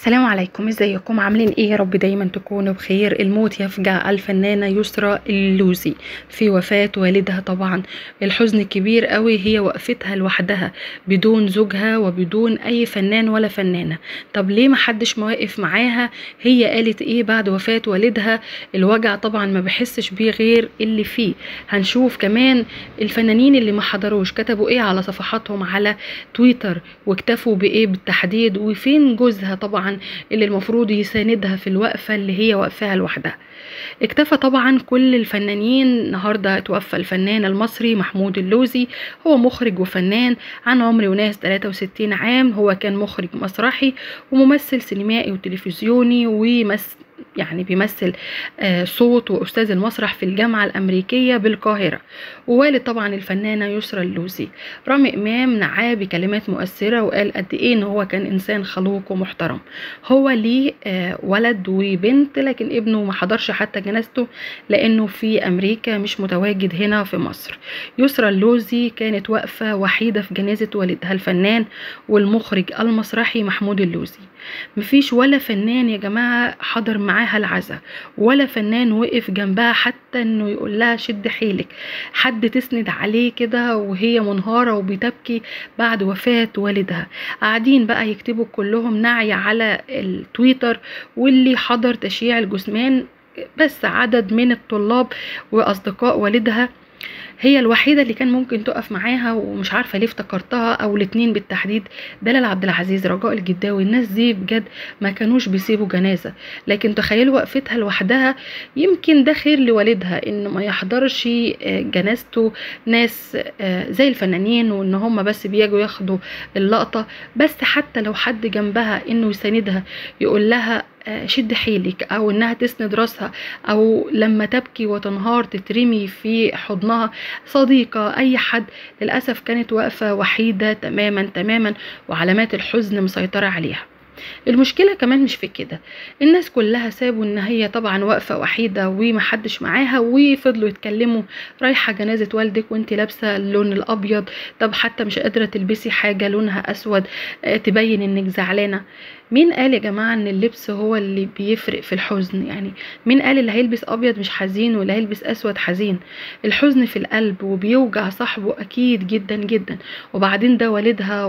السلام عليكم ازيكم عاملين ايه يا رب دايما تكونوا بخير الموت يفجع الفنانة يسرى اللوزي في وفاة والدها طبعا الحزن كبير قوي هي وقفتها لوحدها بدون زوجها وبدون اي فنان ولا فنانة طب ليه محدش مواقف معاها هي قالت ايه بعد وفاة والدها الوجع طبعا ما بحسش بيه غير اللي فيه هنشوف كمان الفنانين اللي ما حضروش كتبوا ايه على صفحاتهم على تويتر واكتفوا بايه بالتحديد وفين جوزها طبعا اللي المفروض يساندها في الوقفة اللي هي واقفاها لوحدها اكتفى طبعا كل الفنانين النهارده توفى الفنان المصري محمود اللوزي هو مخرج وفنان عن عمر وناس 63 عام هو كان مخرج مسرحي وممثل سينمائي وتلفزيوني ومس يعني بيمثل آه صوت واستاذ المسرح في الجامعه الامريكيه بالقاهره ووالد طبعا الفنانه يسرى اللوزي رامي امام نعاه بكلمات مؤثره وقال قد ايه ان هو كان انسان خلوق ومحترم هو ليه آه ولد وبنت لكن ابنه ما حضرش حتى جنازته لانه في امريكا مش متواجد هنا في مصر يسرى اللوزي كانت واقفه وحيده في جنازه والدها الفنان والمخرج المسرحي محمود اللوزي مفيش ولا فنان يا جماعه حضر معاها العزا ولا فنان وقف جنبها حتى انه يقول لها شد حيلك حد تسند عليه كده وهي منهارة وبتبكي بعد وفاة والدها قاعدين بقى يكتبوا كلهم نعي على التويتر واللي حضر تشييع الجثمان بس عدد من الطلاب واصدقاء والدها هي الوحيده اللي كان ممكن تقف معاها ومش عارفه ليه افتكرتها او الاتنين بالتحديد دلال عبد العزيز رجاء الجداوي الناس دي بجد ما كانوش بيسيبوا جنازه لكن تخيلوا وقفتها لوحدها يمكن ده خير لوالدها ان ما يحضرش جنازته ناس زي الفنانين وان هم بس بيجوا ياخدوا اللقطه بس حتى لو حد جنبها انه يساندها يقول لها شد حيلك او انها تسند راسها او لما تبكي وتنهار تترمي في حضنها صديقه اي حد للاسف كانت واقفه وحيده تماما تماما وعلامات الحزن مسيطره عليها المشكلة كمان مش في كده الناس كلها سابوا ان هي طبعا واقفة وحيدة ومحدش معاها وفضلوا يتكلموا رايحة جنازة والدك وانت لابسة اللون الابيض طب حتى مش قادرة تلبسي حاجة لونها اسود تبين انك زعلانة مين قال يا جماعة ان اللبس هو اللي بيفرق في الحزن يعني مين قال اللي هيلبس ابيض مش حزين واللي هيلبس اسود حزين الحزن في القلب وبيوجع صاحبه اكيد جدا جدا وبعدين ده والدها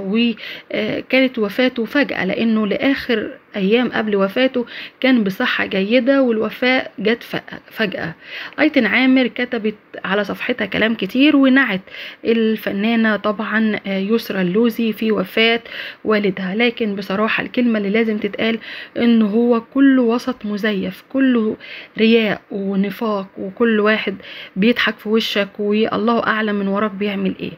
وكانت وفاته فجأة لانه لاخر ايام قبل وفاته كان بصحة جيدة والوفاة جت فجأة ايتن عامر كتبت على صفحتها كلام كتير ونعت الفنانة طبعا يسرى اللوزي في وفاة والدها لكن بصراحة الكلمة اللي لازم تتقال ان هو كله وسط مزيف كله رياء ونفاق وكل واحد بيضحك في وشك والله اعلم من وراك بيعمل ايه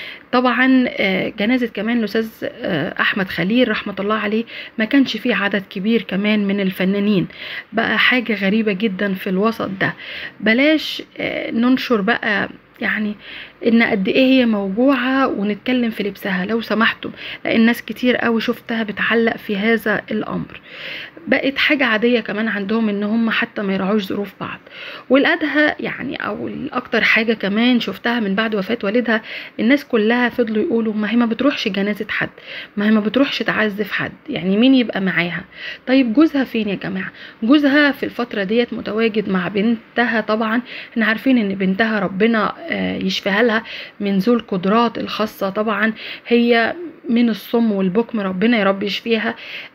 طبعا جنازة كمان الأستاذ أحمد خليل رحمة الله عليه ما كانش فيه عدد كبير كمان من الفنانين بقى حاجة غريبة جدا في الوسط ده بلاش ننشر بقى يعني ان قد ايه هي موجوعه ونتكلم في لبسها لو سمحتم لان ناس كتير قوي شفتها بتعلق في هذا الامر بقت حاجه عاديه كمان عندهم ان هم حتى ما يراعوش ظروف بعض والادهى يعني او الاكتر حاجه كمان شفتها من بعد وفاه والدها الناس كلها فضلوا يقولوا ما هي ما بتروحش جنازه حد ما هي ما بتروحش تعزف حد يعني مين يبقى معاها طيب جوزها فين يا جماعه جوزها في الفتره ديت متواجد مع بنتها طبعا احنا عارفين ان بنتها ربنا يشفيها لها من ذو القدرات الخاصه طبعا هي من الصم والبكم ربنا يا رب يشفيها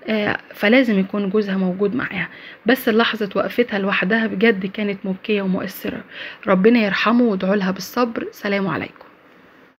فلازم يكون جوزها موجود معاها بس لحظة وقفتها لوحدها بجد كانت مبكية ومؤثرة ربنا يرحمه وادعوا لها بالصبر سلام عليكم